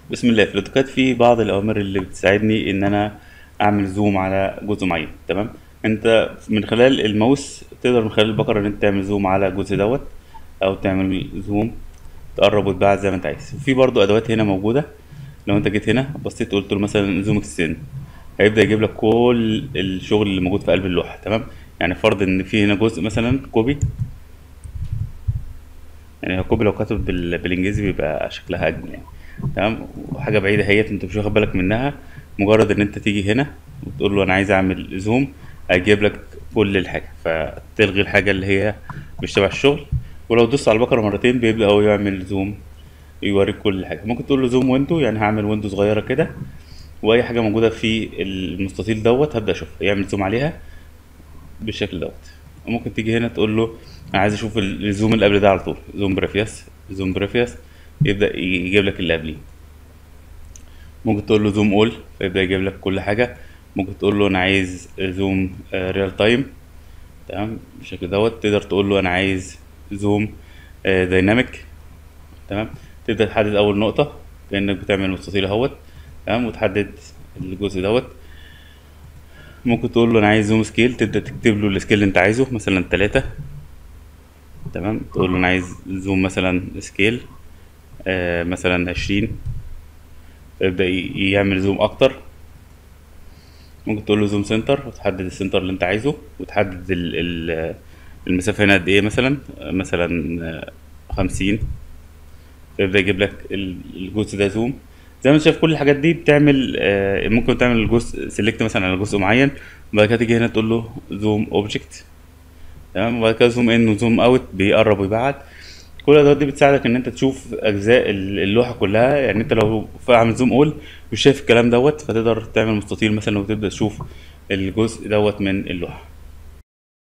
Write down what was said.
بسم الله في الاوتوكاد في بعض الاوامر اللي بتساعدني ان انا اعمل زوم على جزء معين تمام انت من خلال الماوس تقدر من خلال البقرة ان انت تعمل زوم على الجزء دوت او تعمل زوم تقرب وتبعد زي ما انت عايز وفي برضو ادوات هنا موجودة لو انت جيت هنا بصيت قلت له مثلا زوم اكستند هيبدأ يجيب لك كل الشغل اللي موجود في قلب اللوحة تمام يعني فرض ان في هنا جزء مثلا كوبي يعني الكوبي لو كتب بال... بالانجليزي بيبقى شكلها اجمل يعني تمام وحاجه بعيده اهيت انت مش واخد بالك منها مجرد ان انت تيجي هنا وتقول له انا عايز اعمل زوم هيجيب لك كل الحاجه فتلغي الحاجه اللي هي مش تبع الشغل ولو دوست على البقره مرتين بيبدا هو يعمل زوم يوريك كل حاجه ممكن تقول له زوم ويندو يعني هعمل ويندو صغيره كده واي حاجه موجوده في المستطيل دوت هبدا اشوفها يعمل زوم عليها بالشكل دوت وممكن تيجي هنا تقول له انا عايز اشوف الزوم اللي قبل ده على طول زوم بريفيوس زوم بريفيوس يبدا يجيب لك اللي قبليه ممكن تقول له زوم اول فيبدا يجيب لك كل حاجه ممكن تقول له انا عايز زوم ريال تايم تمام بالشكل دوت تقدر تقول له انا عايز زوم دايناميك تمام تبدا تحدد اول نقطه كانك بتعمل مستطيل اهوت تمام وتحدد الجزء دوت ممكن تقول له انا عايز زوم سكيل تبدا تكتب له السكيل اللي انت عايزه مثلا تلاتة تمام تقول له انا عايز زوم مثلا سكيل آه مثلا عشرين فيبدأ ي- يعمل زوم اكتر ممكن تقول له زوم سنتر وتحدد السنتر اللي انت عايزه وتحدد ال ال المسافة هنا قد ايه مثلا آه، مثلا آه، خمسين فيبدأ يجيب لك ال- الجزء ده زوم زي ما انت شايف كل الحاجات دي بتعمل آه، ممكن تعمل جزء سيلكت مثلا على جزء معين وبعد كده تيجي هنا تقول له زوم اوبجكت تمام وبعد كده زوم ان وزوم اوت بيقرب ويبعد كل الادوات دي بتساعدك ان انت تشوف اجزاء ال- اللوحه كلها يعني انت لو عامل زوم اول مش شايف الكلام دوت فتقدر تعمل مستطيل مثلا وتبدا تشوف الجزء دوت من اللوحه